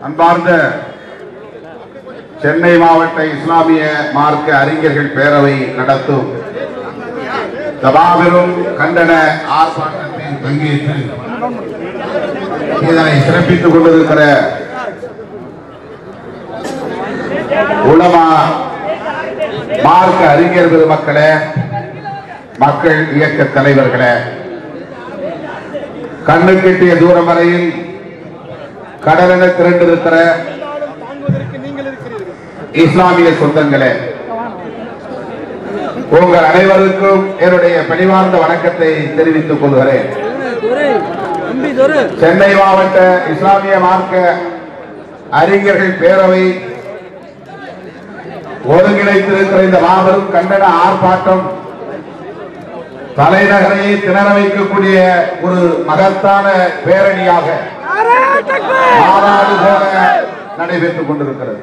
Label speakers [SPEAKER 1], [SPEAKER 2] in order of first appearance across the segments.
[SPEAKER 1] அன்பார்ந்த சென்னை மாவட்ட இஸ்லாமிய மார்க்க அறிஞர்கள் பேரவை நடத்தும் இந்த மாபெரும் கண்டன ஆர்ப்பாட்டத்தில் பங்கேற்று இதனை சிறப்பித்துக் கொண்டிருக்கிற உலமா மார்க்க அறிஞர் பெருமக்களே மக்கள் இயக்க தலைவர்களே கண்ணு கெட்டிய தூரம் வரையில் கடலென திரண்டிருக்கிற இஸ்லாமிய சொந்தங்களே உங்கள் அனைவருக்கும் என்னுடைய பணிவார்ந்த வணக்கத்தை தெரிவித்துக் கொள்கிறேன் சென்னை மாவட்ட இஸ்லாமிய மார்க்க அறிஞர்கள் பேரவை ஒருங்கிணைத்திருக்கிற இந்த மாபெரும் கண்டன ஆர்ப்பாட்டம் தலைநகரையே திணற வைக்கக்கூடிய ஒரு மகத்தான பேரணியாக மாநாடு போல நடைபெற்றுக் கொண்டிருக்கிறது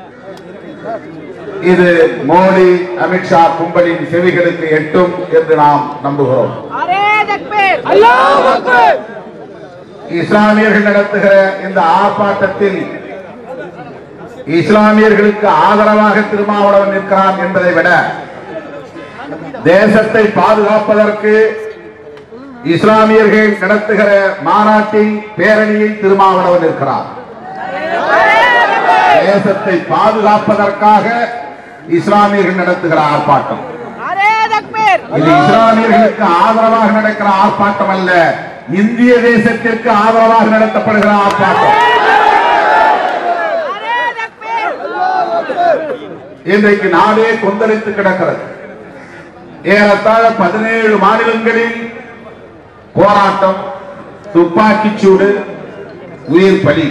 [SPEAKER 1] இது மோடி அமித்ஷா கும்பலின் செவிகளுக்கு எட்டும் என்று நாம் நம்புகிறோம்
[SPEAKER 2] अरे तकबीर अल्लाह अकबर
[SPEAKER 1] இஸ்லாமியர்கள் நடத்துகிற இந்த ஆர்ப்பாட்டத்தில் இஸ்லாமியர்களுக்கு ஆதரவாக திருமாவளவன் நிற்கிறான் என்பதை விட தேசத்தை பாதுகாப்பதற்கு இஸ்லாமியர்கள் நடத்துகிற மாநாட்டில் பேரணியில் திருமாவளவன் இருக்கிறார் தேசத்தை பாதுகாப்பதற்காக இஸ்லாமியர்கள் நடத்துகிற ஆர்ப்பாட்டம்
[SPEAKER 2] अरे तकबीर
[SPEAKER 1] இது இஸ்லாமியர்களுக்கு ஆதரவாக நடக்கிற ஆர்ப்பாட்டம் அல்ல இந்திய தேசத்திற்கு ஆதரவாக நடத்தப்படுகிற ஆர்ப்பாட்டம்
[SPEAKER 2] अरे तकबीर
[SPEAKER 1] இன்றைக்கு நாடே கொந்தளித்து கிடக்கிறது ஏறத்தாழ பதினேழு மாநிலங்களில் போராட்டம் துப்பாக்கிச் சூடு உயிர் பலி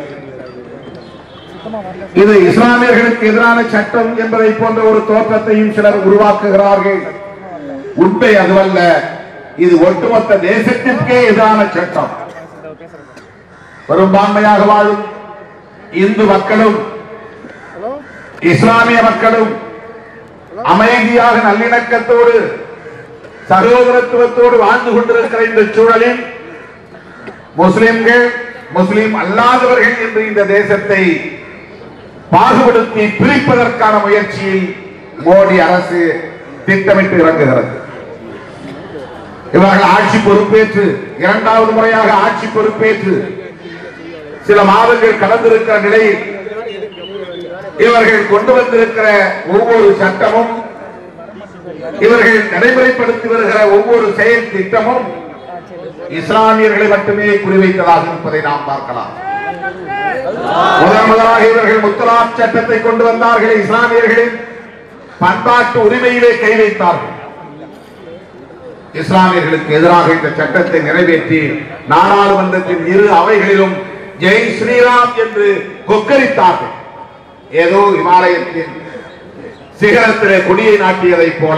[SPEAKER 1] இது இஸ்லாமியர்களுக்கு எதிரான சட்டம் என்பதை போன்ற ஒரு தோற்றத்தையும் சிலர் உருவாக்குகிறார்கள் உண்மை அதுவல்ல இது ஒட்டுமொத்த தேசத்திற்கே எதிரான சட்டம் பெரும்பான்மையாக வாழும் இந்து மக்களும் இஸ்லாமிய மக்களும் அமைதியாக நல்லிணக்கத்தோடு சகோதரத்துவத்தோடு வாழ்ந்து கொண்டிருக்கிற இந்த சூழலில் முஸ்லிம்கள் முஸ்லிம் அல்லாதவர்கள் என்று இந்த தேசத்தை பாகுபடுத்தி பிரிப்பதற்கான முயற்சியில் மோடி அரசு திட்டமிட்டு இறங்குகிறது இவர்கள் ஆட்சி பொறுப்பேற்று இரண்டாவது முறையாக ஆட்சி பொறுப்பேற்று சில மாதங்கள் கடந்திருக்கிற நிலையில் இவர்கள் கொண்டு வந்திருக்கிற ஒவ்வொரு சட்டமும் இவர்கள் நடைமுறைப்படுத்தி வருகிற ஒவ்வொரு செயல் திட்டமும் இஸ்லாமியர்களை மட்டுமே குறிவைத்ததாக இருப்பதை நாம் பார்க்கலாம் முதன் முதலாக இவர்கள் முத்தலாக் சட்டத்தை கொண்டு வந்தார்கள் இஸ்லாமியர்களின் பண்பாட்டு உரிமையிலே கை வைத்தார்கள் இஸ்லாமியர்களுக்கு எதிராக இந்த சட்டத்தை நிறைவேற்றி நாடாளுமன்றத்தின் இரு அவைகளிலும் ஜெய் ஸ்ரீராம் என்று கொக்கரித்தார்கள் ஏதோ இமாலயத்தின் சிகரத்திலே கொடியை நாட்டியதைப் போல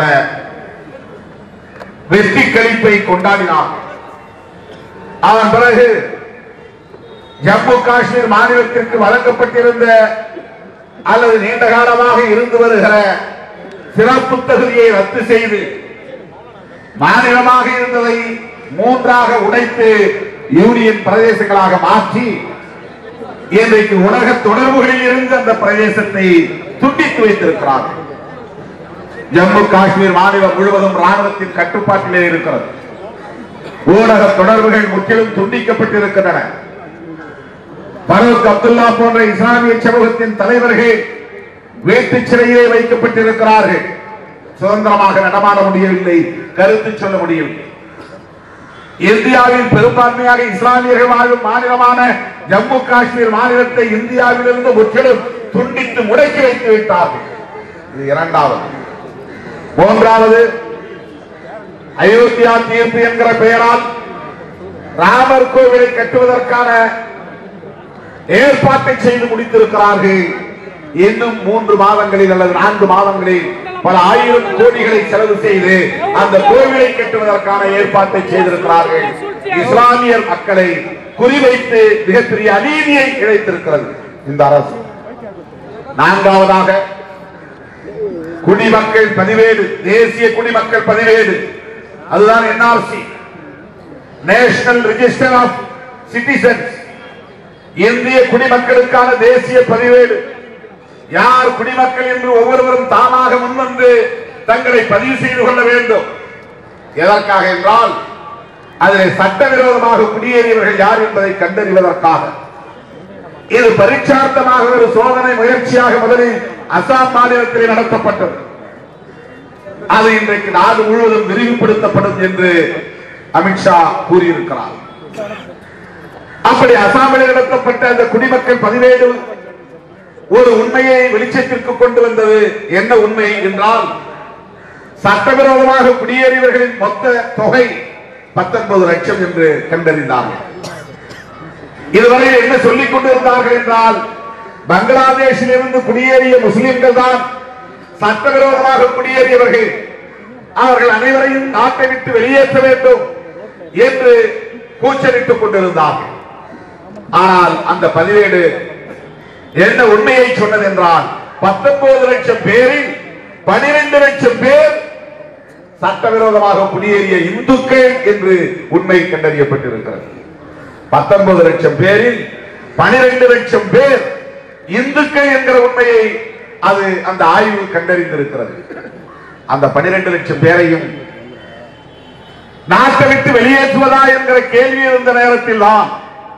[SPEAKER 1] வெற்றி கழிப்பை கொண்டாடினார்கள் அதன் பிறகு ஜம்மு காஷ்மீர் மாநிலத்திற்கு வழங்கப்பட்டிருந்த அல்லது நீண்ட காலமாக இருந்து வருகிற சிறப்பு தகுதியை ரத்து செய்து மாநிலமாக இருந்ததை மூன்றாக உடைத்து யூனியன் பிரதேசங்களாக மாற்றி இன்றைக்கு உலக தொடர்புகளில் இருந்து அந்த பிரதேசத்தை துண்டித்து வைத்திருக்கிறார்கள் ஜம்மு காஷ்மீர் மாநிலம் முழுவதும் ராணுவத்தின் கட்டுப்பாட்டிலே இருக்கிறது ஊடக தொடர்புகள் முற்றிலும் துண்டிக்கப்பட்டிருக்கின்றன பரூக் அப்துல்லா போன்ற இஸ்லாமிய சமூகத்தின் தலைவர்கள் வேட்டு சிறையிலே வைக்கப்பட்டிருக்கிறார்கள் சுதந்திரமாக நடமாட முடியவில்லை கருத்து சொல்ல முடியவில்லை இந்தியாவில் பெரும்பான்மையாக இஸ்லாமியர்கள் வாழும் மாநிலமான ஜம்மு காஷ்மீர் மாநிலத்தை இந்தியாவிலிருந்து முற்றிலும் துண்டித்து முடக்கி வைத்து விட்டார்கள் இது இரண்டாவது மூன்றாவது அயோத்தியா தீர்ப்பு என்கிற பெயரால் ராமர் கோவிலை கட்டுவதற்கான ஏற்பாட்டை செய்து முடித்திருக்கிறார்கள் இன்னும் மூன்று மாதங்களில் அல்லது நான்கு மாதங்களில் பல ஆயிரம் கோடிகளை செலவு செய்து அந்த கோவிலை கட்டுவதற்கான ஏற்பாட்டை செய்திருக்கிறார்கள் இஸ்லாமியர் மக்களை குறிவைத்து மிகப்பெரிய அநீதியை இழைத்திருக்கிறது இந்த அரசு நான்காவதாக குடிமக்கள் பதிவேடு தேசிய குடிமக்கள் பதிவேடு அதுதான் NRC national register of citizens இந்திய குடிமக்களுக்கான தேசிய பதிவேடு யார் குடிமக்கள் என்று ஒவ்வொருவரும் தானாக முன்வந்து தங்களை பதிவு செய்து கொள்ள வேண்டும் எதற்காக என்றால் அதில் சட்டவிரோதமாக குடியேறியவர்கள் யார் என்பதை கண்டறிவதற்காக இது பரீட்சார்த்தமாக ஒரு சோதனை முயற்சியாக முதலில் அசாம் மாநிலத்தில் நடத்தப்பட்டது அது இன்றைக்கு நாடு முழுவதும் விரிவுபடுத்தப்படும் என்று அமித்ஷா கூறியிருக்கிறார் அப்படி அசாமில் நடத்தப்பட்ட அந்த குடிமக்கள் பதிவேடு ஒரு உண்மையை வெளிச்சத்திற்கு கொண்டு வந்தது என்ன உண்மை என்றால் சட்டவிரோதமாக குடியேறியவர்களின் மொத்த தொகை பத்தொன்பது லட்சம் என்று கண்டறிந்தார்கள் இதுவரை என்ன சொல்லிக் கொண்டிருந்தார்கள் என்றால் பங்களாதேஷில் இருந்து குடியேறிய முஸ்லிம்கள் தான் சட்டவிரோதமாக குடியேறியவர்கள் அவர்கள் அனைவரையும் நாட்டை விட்டு வெளியேற்ற வேண்டும் என்று கூச்சலிட்டுக் கொண்டிருந்தார்கள் ஆனால் அந்த பதிவேடு என்ன உண்மையை சொன்னது என்றால் பத்தொன்பது லட்சம் பேரில் பனிரெண்டு லட்சம் பேர் சட்டவிரோதமாக குடியேறிய இந்துக்கள் என்று உண்மை கண்டறியப்பட்டிருக்கிறது பத்தொன்பது லட்சம் பேரில் பனிரெண்டு லட்சம் பேர் இந்துக்கள் என்கிற உண்மையை அது அந்த ஆய்வு கண்டறிந்திருக்கிறது அந்த பனிரெண்டு லட்சம் பேரையும் நாட்டை விட்டு வெளியேற்றுவதா என்கிற கேள்வி இருந்த நேரத்தில் தான்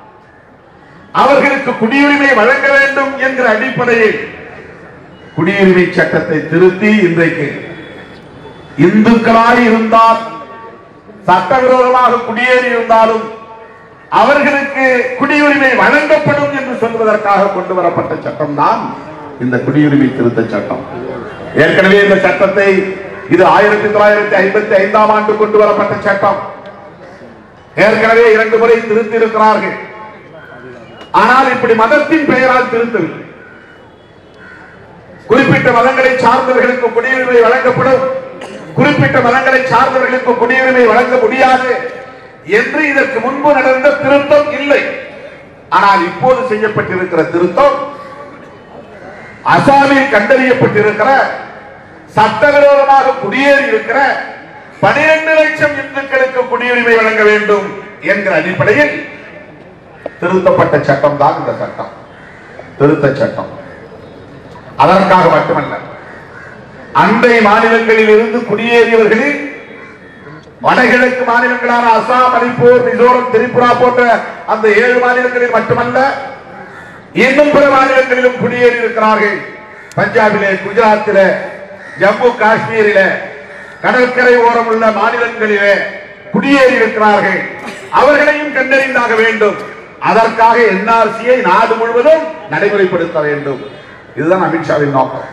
[SPEAKER 1] அவர்களுக்கு குடியுரிமை வழங்க வேண்டும் என்கிற அடிப்படையில் குடியுரிமை சட்டத்தை திருத்தி இன்றைக்கு இந்துக்களாய் இருந்தால் சட்டவிரோதமாக குடியேறி இருந்தாலும் அவர்களுக்கு குடியுரிமை வழங்கப்படும் என்று சொல்வதற்காக கொண்டு வரப்பட்ட சட்டம் தான் இந்த குடியுரிமை திருத்த சட்டம் ஏற்கனவே இந்த சட்டத்தை இது ஆயிரத்தி தொள்ளாயிரத்தி ஐம்பத்தி ஐந்தாம் ஆண்டு கொண்டு வரப்பட்ட சட்டம் ஏற்கனவே இரண்டு முறை திருத்தி இருக்கிறார்கள் ஆனால் இப்படி மதத்தின் பெயரால் திருத்தவில்லை குறிப்பிட்ட மதங்களை சார்ந்தவர்களுக்கு குடியுரிமை வழங்கப்படும் குறிப்பிட்ட மதங்களை சார்ந்தவர்களுக்கு குடியுரிமை வழங்க முடியாது என்று இதற்கு முன்பு நடந்த திருத்தம் இல்லை ஆனால் இப்போது செய்யப்பட்டிருக்கிற திருத்தம் அசாமில் கண்டறியப்பட்டிருக்கிற சட்டவிரோதமாக குடியேறி இருக்கிற பனிரெண்டு லட்சம் இந்துக்களுக்கு குடியுரிமை வழங்க வேண்டும் என்கிற அடிப்படையில் திருத்தப்பட்ட சட்டம் தான் இந்த சட்டம் திருத்த சட்டம் அதற்காக மட்டுமல்ல அண்டை மாநிலங்களில் இருந்து குடியேறியவர்களில் வடகிழக்கு மாநிலங்களான அசாம் மணிப்பூர் மிசோரம் திரிபுரா போன்ற அந்த ஏழு மாநிலங்களில் மட்டுமல்ல இன்னும் பிற மாநிலங்களிலும் குடியேறி இருக்கிறார்கள் பஞ்சாபிலே குஜராத்திலே ஜம்மு காஷ்மீரிலே கடற்கரை ஓரம் உள்ள மாநிலங்களிலே குடியேறி இருக்கிறார்கள் அவர்களையும் கண்டறிந்தாக வேண்டும் அதற்காக என்ஆர்சியை நாடு முழுவதும் நடைமுறைப்படுத்த வேண்டும் இதுதான் அமித்ஷாவின் நோக்கம்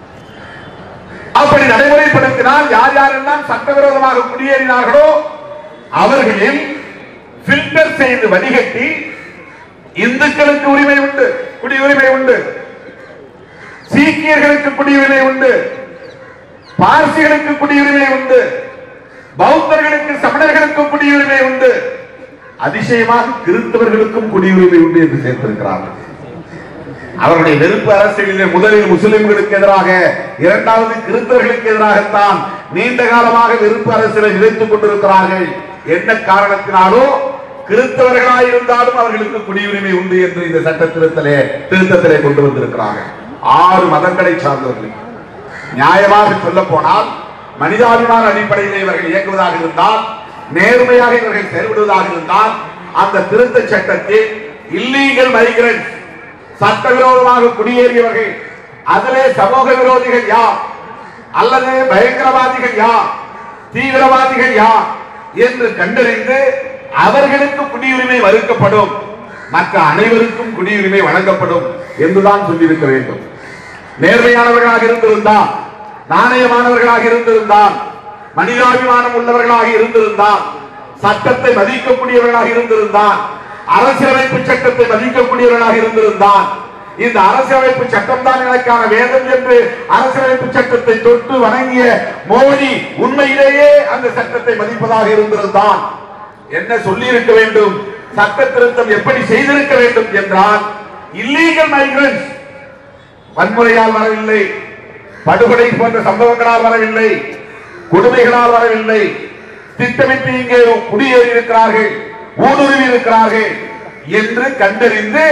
[SPEAKER 1] அப்படி நடைமுறைப்படுத்தினால் யார் யாரெல்லாம் சட்டவிரோதமாக குடியேறினார்களோ அவர்களில் பில்டர் செய்து வடிகட்டி இந்துக்களுக்கு உரிமை உண்டு குடியுரிமை உண்டு சீக்கியர்களுக்கு குடியுரிமை உண்டு பார்சிகளுக்கு குடியுரிமை உண்டு பௌத்தர்களுக்கு சமணர்களுக்கு குடியுரிமை உண்டு அதிசயமாக கிறிஸ்தவர்களுக்கும் குடியுரிமை உண்டு என்று சேர்த்திருக்கிறார்கள் அவருடைய வெறுப்பு அரசியலிலே முதலில் முஸ்லிம்களுக்கு எதிராக இரண்டாவது கிறிஸ்தவர்களுக்கு எதிராகத்தான் நீண்ட காலமாக வெறுப்பு அரசியலை நிலைத்துக் கொண்டிருக்கிறார்கள் என்ன காரணத்தினாலோ கிறிஸ்தவர்களாய் இருந்தாலும் அவர்களுக்கு குடியுரிமை உண்டு என்று இந்த சட்ட திருத்தலே திருத்தத்திலே கொண்டு வந்திருக்கிறார்கள் ஆறு மதங்களை சார்ந்தவர்களுக்கு நியாயமாக சொல்ல போனால் மனிதாபிமான அடிப்படையில் இவர்கள் இயக்குவதாக இருந்தால் நேர்மையாக இவர்கள் செயல்படுவதாக இருந்தால் அந்த திருத்த சட்டத்தில் இல்லீகல் மைக்ரன்ஸ் சட்டவிரோதமாக குடியேறியவர்கள் அதிலே சமூக விரோதிகள் யார் அல்லது பயங்கரவாதிகள் யார் தீவிரவாதிகள் யார் என்று கண்டறிந்து அவர்களுக்கு குடியுரிமை மறுக்கப்படும் மற்ற அனைவருக்கும் குடியுரிமை வழங்கப்படும் என்றுதான் சொல்லியிருக்க வேண்டும் நேர்மையானவர்களாக இருந்திருந்தால் நாணயமானவர்களாக இருந்திருந்தால் மனிதாபிமானம் உள்ளவர்களாக இருந்திருந்தால் சட்டத்தை மதிக்கக்கூடியவர்களாக இருந்திருந்தால் அரசியலமைப்பு சட்டத்தை மதிக்கக்கூடியவர்களாக இருந்திருந்தால் இந்த அரசியலமைப்பு சட்டம் தான் எனக்கான வேதம் என்று அரசியலமைப்பு சட்டத்தை தொட்டு வணங்கிய மோடி உண்மையிலேயே அந்த சட்டத்தை மதிப்பதாக இருந்திருந்தான் என்ன சொல்லி இருக்க வேண்டும் சட்ட திருத்தம் எப்படி செய்திருக்க வேண்டும் என்றால் இல்லீகல் மைக்ரன்ஸ் வன்முறையால் வரவில்லை படுகொலை போன்ற சம்பவங்களால் வரவில்லை கொடுமைகளால் வரவில்லை திட்டமிட்டு இங்கே குடியேறி இருக்கிறார்கள் ஊடுருவி இருக்கிறார்கள் என்று கண்டறிந்து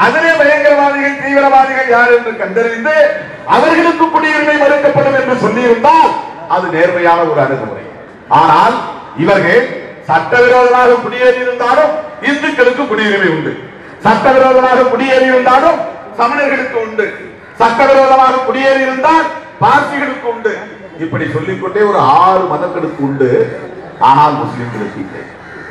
[SPEAKER 1] அதிலே பயங்கரவாதிகள் தீவிரவாதிகள் யார் என்று கண்டறிந்து அவர்களுக்கு குடியுரிமை மறுக்கப்படும் என்று சொல்லியிருந்தால் அது நேர்மையான ஒரு அணுகுமுறை ஆனால் இவர்கள் சட்டவிரோதமாக குடியேறியிருந்தாலும் இந்துக்களுக்கு குடியுரிமை உண்டு சட்டவிரோதமாக குடியேறியிருந்தாலும் சமணர்களுக்கு உண்டு சட்டவிரோதமாக குடியேறியிருந்தால் பார்சிகளுக்கு உண்டு இப்படி சொல்லிக்கொண்டே ஒரு ஆறு மதங்களுக்கு உண்டு ஆனால் முஸ்லிம்களுக்கு இல்லை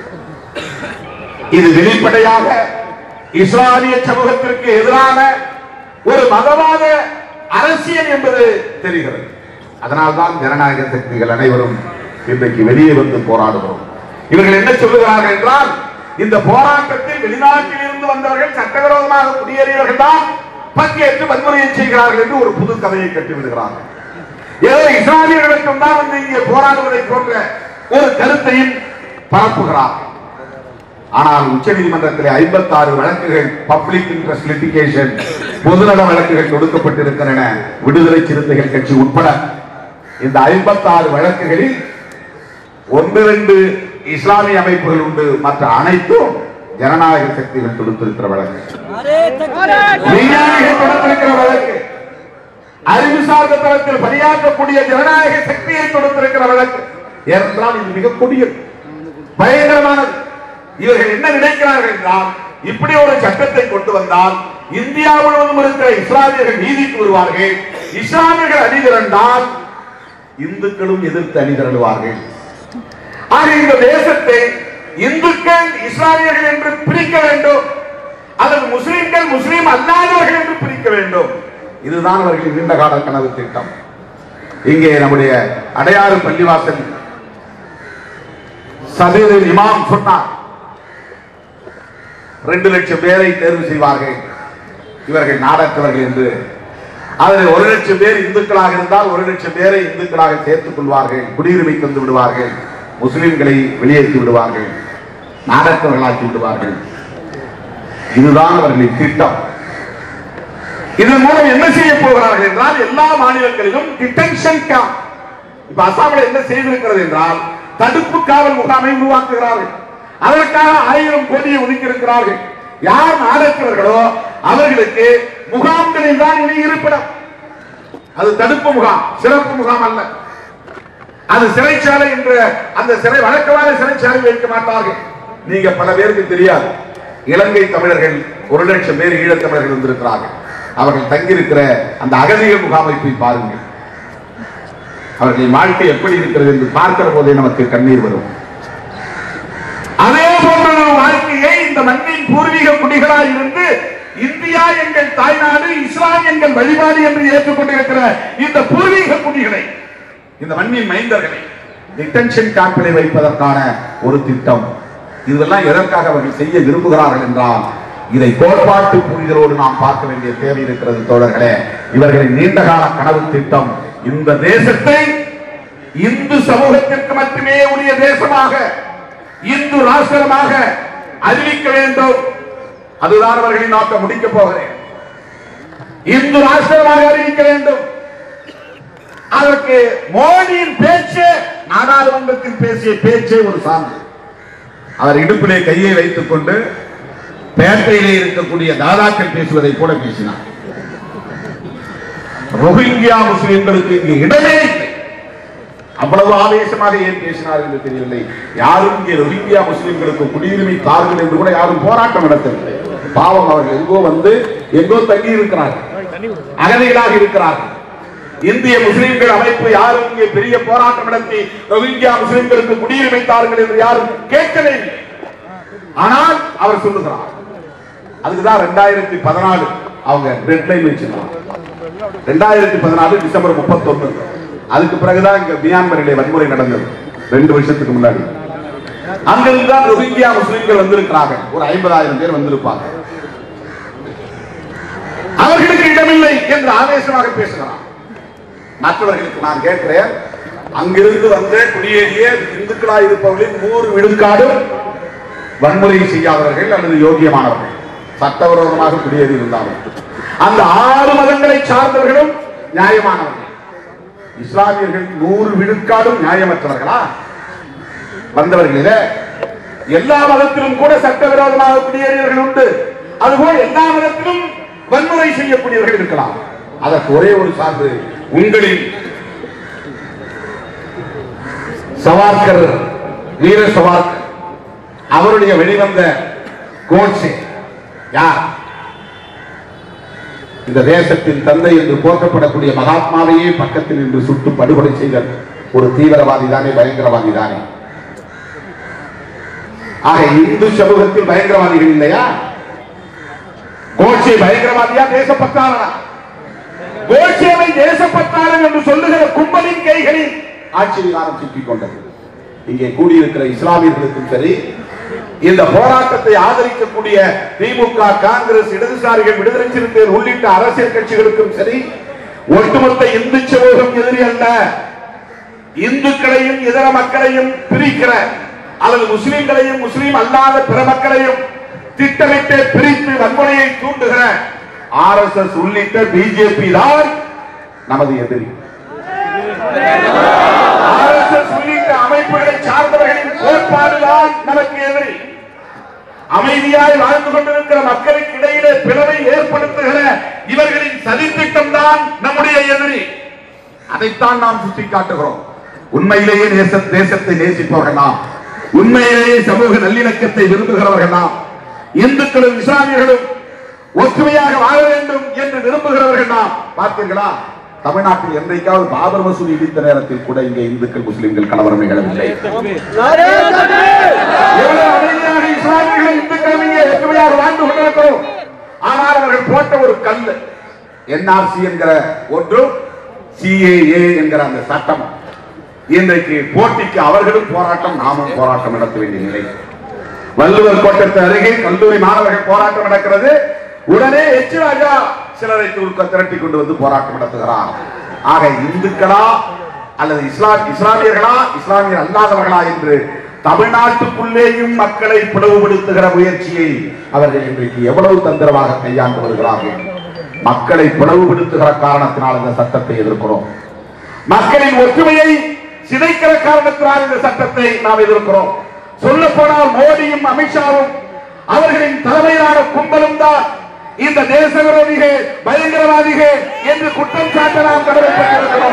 [SPEAKER 1] இது வெளிப்படையாக இஸ்லாமிய சமூகத்திற்கு எதிரான ஒரு மதவாத அரசியல் என்பது தெரிகிறது அதனால்தான் ஜனநாயக சக்திகள் அனைவரும் இன்றைக்கு வெளியே வந்து போராடுகிறோம் இவர்கள் என்ன சொல்லுகிறார்கள் என்றால் இந்த போராட்டத்தில் வெளிநாட்டில் இருந்து வந்தவர்கள் சட்டவிரோதமாக குடியேறியவர்கள் தான் பங்கேற்று வன்முறையை செய்கிறார்கள் என்று ஒரு புது கதையை கட்டிவிடுகிறார்கள் ஏதோ இஸ்லாமியர்களுக்கும் தான் வந்து இங்கே போராடுவதை போன்ற ஒரு கருத்தையும் பரப்புகிறார்கள் ஆனால் உச்ச நீதிமன்றத்தில் ஐம்பத்தி ஆறு வழக்குகள் பப்ளிக் இன்ட்ரெஸ்ட் லிட்டிகேஷன் பொதுநல வழக்குகள் தொடுக்கப்பட்டிருக்கின்றன விடுதலை சிறுத்தைகள் கட்சி உட்பட இந்த ஐம்பத்தி ஆறு வழக்குகளில் ஒன்று ரெண்டு இஸ்லாமிய அமைப்புகள் உண்டு மற்ற அனைத்தும் ஜனநாயக சக்திகள் தொடுத்திருக்கிற வழக்கு விஞ்ஞானிகள் தொடுத்திருக்கிற வழக்கு அறிவு சார்ந்த தளத்தில் பணியாற்றக்கூடிய ஜனநாயக சக்தியை தொடுத்திருக்கிற வழக்கு ஏனென்றால் இது மிக கொடியது பயங்கரமானது இவர்கள் என்ன நினைக்கிறார்கள் என்றால் இப்படி ஒரு சட்டத்தை கொண்டு வந்தால் இந்தியா முழுவதும் இருக்கிற இஸ்லாமியர்கள் நீதிக்கு வருவார்கள் இஸ்லாமியர்கள் அணிதிரண்டால் இந்துக்களும் எதிர்த்து அணிதிரளுவார்கள் ஆக இந்த தேசத்தை இந்துக்கள் இஸ்லாமியர்கள் என்று பிரிக்க வேண்டும் அல்லது முஸ்லிம்கள் முஸ்லிம் அல்லாதவர்கள் என்று பிரிக்க வேண்டும் இதுதான் அவர்களின் நீண்ட கால கனவு திட்டம் இங்கே நம்முடைய அடையாறு பள்ளிவாசல் சதீரில் இமாம் சொன்னார் ரெண்டு லட்சம் பேரை தேர்வு செய்வார்கள் இவர்கள் நாடற்றவர்கள் என்று அதில் ஒரு லட்சம் பேர் இந்துக்களாக இருந்தால் ஒரு லட்சம் பேரை இந்துக்களாக சேர்த்துக் கொள்வார்கள் குடியுரிமை தந்து விடுவார்கள் முஸ்லிம்களை வெளியேற்றி விடுவார்கள் நாடற்றவர்களாக்கி விடுவார்கள் இதுதான் அவர்களின் திட்டம் இதன் மூலம் என்ன செய்ய போகிறார்கள் என்றால் எல்லா மாநிலங்களிலும் டிடென்ஷன் கேம்ப் இப்ப அசாமில் என்ன செய்திருக்கிறது என்றால் தடுப்பு காவல் முகாமை உருவாக்குகிறார்கள் அதற்காக ஆயிரம் கோடியை ஒதுக்கி இருக்கிறார்கள் யார் நாடற்றவர்களோ அவர்களுக்கு முகாம்களில் தான் இனி இருப்பிடம் அது தடுப்பு முகாம் சிறப்பு முகாம் அல்ல அது சிறைச்சாலை என்ற அந்த சிறை வழக்கமான சிறைச்சாலை வைக்க மாட்டார்கள் நீங்க பல பேருக்கு தெரியாது இலங்கை தமிழர்கள் ஒரு லட்சம் பேர் ஈழத் தமிழர்கள் வந்திருக்கிறார்கள் அவர்கள் தங்கியிருக்கிற அந்த அகதிகள் முகாமை போய் பாருங்கள் அவர்களின் வாழ்க்கை எப்படி இருக்கிறது என்று பார்க்கிற போதே நமக்கு கண்ணீர் வரும் அதே போன்ற ஒரு வாழ்க்கையை இந்த மண்ணின் பூர்வீக குடிகளாய் இருந்து இந்தியா எங்கள் தாய்நாடு இஸ்லாம் எங்கள் வழிபாடு என்று ஏற்றுக்கொண்டிருக்கிற இந்த பூர்வீக குடிகளை இந்த மண்ணின் மைந்தர்களை டிடென்ஷன் கேம்பிலே வைப்பதற்கான ஒரு திட்டம் இதெல்லாம் எதற்காக அவர்கள் செய்ய விரும்புகிறார்கள் என்றால் இதை கோட்பாட்டு புரிதலோடு நாம் பார்க்க வேண்டிய தேவை இருக்கிறது தோழர்களே இவர்களின் நீண்டகால கனவு திட்டம் இந்த தேசத்தை இந்து சமூகத்திற்கு மட்டுமே உரிய தேசமாக இந்து ராஷ்டிரமாக அறிவிக்க வேண்டும் அதுதான் அவர்களின் நோக்கம் முடிக்க போகிறேன் இந்து ராஷ்டிரமாக அறிவிக்க வேண்டும் அதற்கு மோடியின் பேச்சு நாடாளுமன்றத்தில் பேசிய பேச்சே ஒரு சான்று அவர் இடுப்பிலே கையை வைத்துக் கொண்டு பேட்டையிலே இருக்கக்கூடிய தாதாக்கள் பேசுவதை போல பேசினார் ரோஹிங்கியா முஸ்லிம்களுக்கு இங்கு இடமே இல்லை அவ்வளவு ஆவேசமாக ஏன் பேசினார் என்று தெரியவில்லை யாரும் இங்கே ரோஹிங்கியா முஸ்லிம்களுக்கு குடியுரிமை தாருங்கள் என்று கூட யாரும் போராட்டம் நடத்தவில்லை பாவம் அவர்கள் எங்கோ வந்து எங்கோ தங்கி இருக்கிறார்கள் அகதிகளாக இருக்கிறார்கள் இந்திய முஸ்லிம்கள் அமைப்பு யாரும் இங்கே பெரிய போராட்டம் நடத்தி ரோஹிங்கியா முஸ்லிம்களுக்கு குடியுரிமை தாருங்கள் என்று யாரும் கேட்கவே இல்லை ஆனால் அவர் சொல்லுகிறார் அதுக்குதான் ரெண்டாயிரத்தி பதினாலு அவங்க டெட்லைன் வச்சிருக்காங்க ரெண்டாயிரத்தி பதினாலு டிசம்பர் முப்பத்தொன்னு அதுக்கு பிறகுதான் இங்க மியான்மரிலே வன்முறை நடந்தது ரெண்டு வருஷத்துக்கு முன்னாடி அங்கிருந்து தான் ரோஹிங்கியா முஸ்லிம்கள் வந்திருக்கிறாங்க ஒரு ஐம்பதாயிரம் பேர் வந்திருப்பாங்க அவர்களுக்கு இடமில்லை என்று ஆவேசமாக பேசுகிறார் மற்றவர்களுக்கு நான் கேட்கிறேன் அங்கிருந்து வந்த குடியேறிய இந்துக்களாய் இருப்பவர்களின் நூறு விழுக்காடும் வன்முறை செய்யாதவர்கள் அல்லது யோகியமானவர்கள் சட்டவிரோதமாக குடியேறி இருந்தாலும் அந்த ஆறு மதங்களை சார்ந்தவர்களும் நியாயமானவர்கள் இஸ்லாமியர்கள் நூறு விழுக்காடும் நியாயமற்றவர்களா வந்தவர்களில எல்லா மதத்திலும் கூட சட்டவிரோதமாக குடியேறியவர்கள் உண்டு அதுபோல் எல்லா மதத்திலும் வன்முறை செய்யக்கூடியவர்கள் இருக்கலாம் அதற்கு ஒரே ஒரு சான்று உங்களின் சவார்கர் வீர சவார்கர் அவருடைய வெளிவந்த கோட்சே யார் இந்த தேசத்தின் தந்தை என்று போற்றப்படக்கூடிய மகாத்மாவையே பக்கத்தில் நின்று சுட்டு படுகொலை செய்த ஒரு தீவிரவாதி தானே பயங்கரவாதி தானே ஆக இந்து சமூகத்தில் பயங்கரவாதிகள் இல்லையா கோட்சே பயங்கரவாதியா தேசப்பற்றாளனா கோட்சேவை தேசப்பற்றாளன் என்று சொல்லுகிற கும்பலின் கைகளில் ஆட்சி அதிகாரம் சிக்கிக் கொண்டது இங்கே கூடியிருக்கிற இஸ்லாமியர்களுக்கும் சரி இந்த போராட்டத்தை ஆதரிக்கக்கூடிய திமுக காங்கிரஸ் இடதுசாரிகள் விடுதலை சிறுத்தைகள் உள்ளிட்ட அரசியல் கட்சிகளுக்கும் சரி ஒட்டுமொத்த இந்து சமூகம் எதிரி அல்ல இந்துக்களையும் இதர மக்களையும் பிரிக்கிற அல்லது முஸ்லிம்களையும் முஸ்லிம் அல்லாத பிற மக்களையும் திட்டமிட்டு பிரித்து வன்முறையை தூண்டுகிற ஆர் எஸ் எஸ் உள்ளிட்ட பிஜேபி தான் நமது எதிரி ஆர்எஸ்எஸ் உள்ளிட்ட அமைப்புகளை சார்ந்தவர்களின் கோட்பாடுதான் நமக்கு எதிரி அமைதியாய் வாழ்ந்து கொண்டிருக்கிற மக்களுக்கு இடையிலே பிளவை ஏற்படுத்துகிற இவர்களின் சதித்திட்டம் தான் நம்முடைய எதிரி அதைத்தான் நாம் சுட்டிக்காட்டுகிறோம் உண்மையிலேயே நேச தேசத்தை நேசிப்பவர்கள் நாம் உண்மையிலேயே சமூக நல்லிணக்கத்தை விரும்புகிறவர்கள் நாம் இந்துக்களும் இஸ்லாமியர்களும் ஒற்றுமையாக வாழ வேண்டும் என்று விரும்புகிறவர்கள் நாம் பார்த்தீர்களா தமிழ்நாட்டில் என்றைக்காவது பாபர் மசூதி இடித்த நேரத்தில் கூட இங்கே இந்துக்கள் முஸ்லிம்கள் கலவரம் நிகழவில்லை எவ்வளவு அமைதியாக இஸ்லாமியர்கள் இந்துக்கள் இங்கே ஒற்றுமையாக வாழ்ந்து கொண்டிருக்கிறோம் ஆனால் அவர்கள் போட்ட ஒரு கல் என்ஆர்சி என்கிற ஒன்று சிஏஏ என்கிற அந்த சட்டம் இன்றைக்கு போட்டிக்கு அவர்களும் போராட்டம் நாமும் போராட்டம் நடத்த வேண்டிய நிலை வள்ளுவர் கோட்டத்து அருகே கல்லூரி மாணவர்கள் போராட்டம் நடக்கிறது உடனே எச் ராஜா சிலரை தூக்க திரட்டி கொண்டு வந்து போராட்டம் நடத்துகிறார் ஆக இந்துக்களா அல்லது இஸ்லாம் இஸ்லாமியர்களா இஸ்லாமியர் அல்லாதவர்களா என்று தமிழ்நாட்டுக்குள்ளேயும் மக்களை பிளவுபடுத்துகிற முயற்சியை அவர்கள் இன்றைக்கு எவ்வளவு தந்திரமாக கையாண்டு வருகிறார்கள் மக்களை பிளவுபடுத்துகிற காரணத்தினால் இந்த சட்டத்தை எதிர்க்கிறோம் மக்களின் ஒற்றுமையை சிதைக்கிற காரணத்தினால் இந்த சட்டத்தை நாம் எதிர்க்கிறோம் சொல்ல போனால் மோடியும் அமித்ஷாவும் அவர்களின் தலைமையிலான கும்பலும் தான் இந்த தேச விரோதிகள் பயங்கரவாதிகள் என்று குற்றம் சாட்ட நாம் கடமைப்பட்டிருக்கிறோம்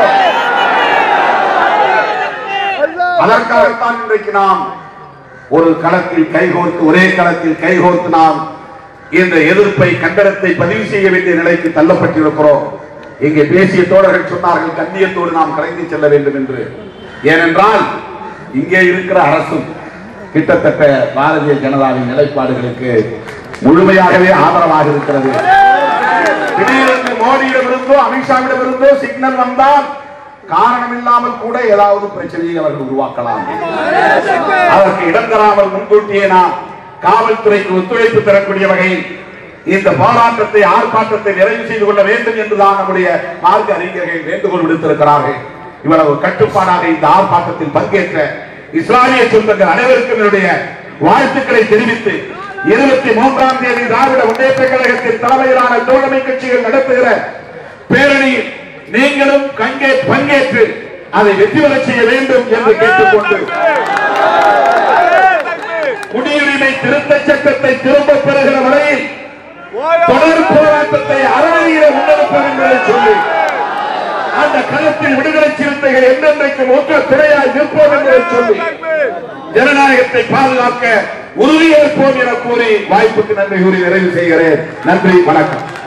[SPEAKER 1] அதற்காகத்தான் இன்றைக்கு நாம் ஒரு களத்தில் கைகோர்த்து ஒரே களத்தில் கைகோர்த்து நாம் இந்த எதிர்ப்பை கண்டனத்தை பதிவு செய்ய வேண்டிய நிலைக்கு தள்ளப்பட்டிருக்கிறோம் இங்கே பேசிய தோழர்கள் சொன்னார்கள் கண்ணியத்தோடு நாம் கலைந்து செல்ல வேண்டும் என்று ஏனென்றால் இங்கே இருக்கிற அரசும் கிட்டத்தட்ட பாரதிய ஜனதாவின் நிலைப்பாடுகளுக்கு முழுமையாகவே ஆதரவாக இருக்கிறது திடீரென்று மோடியிடமிருந்தோ அமித்ஷாவிடமிருந்தோ சிக்னல் வந்தால் காரணம் இல்லாமல் கூட ஏதாவது பிரச்சனையை அவர்கள் உருவாக்கலாம் அதற்கு இடம் தராமல் முன்கூட்டியே நாம் காவல்துறைக்கு ஒத்துழைப்பு தரக்கூடிய வகையில் இந்த போராட்டத்தை ஆர்ப்பாட்டத்தை நிறைவு செய்து கொள்ள வேண்டும் என்றுதான் நம்முடைய மார்க்க அறிஞர்கள் வேண்டுகோள் விடுத்திருக்கிறார்கள் இவ்வளவு கட்டுப்பாடாக இந்த ஆர்ப்பாட்டத்தில் பங்கேற்ற இஸ்லாமிய சொந்தங்கள் அனைவருக்கும் என்னுடைய வாழ்த்துக்களை தெரிவித்து இருபத்தி மூன்றாம் தேதி திராவிட முன்னேற்ற கழகத்தின் தலைமையிலான தோழமை கட்சிகள் நடத்துகிற பேரணியில் நீங்களும் கங்கே பங்கேற்று அதை வெற்றி பெறச் செய்ய வேண்டும் என்று கேட்டுக்கொண்டு குடியுரிமை திருத்த சட்டத்தை திரும்ப பெறுகிற வரையில் தொடர் போராட்டத்தை அறவழியில முன்னெடுப்போம் என்பதை சொல்லி அந்த களத்தில் விடுதலை சிறுத்தைகள் என்றென்றைக்கும் ஒற்ற துறையாய் நிற்போம் என்பதை சொல்லி ஜனநாயகத்தை பாதுகாக்க உறுதியேற்போம் என கூறி வாய்ப்புக்கு நன்றி கூறி நிறைவு செய்கிறேன் நன்றி வணக்கம்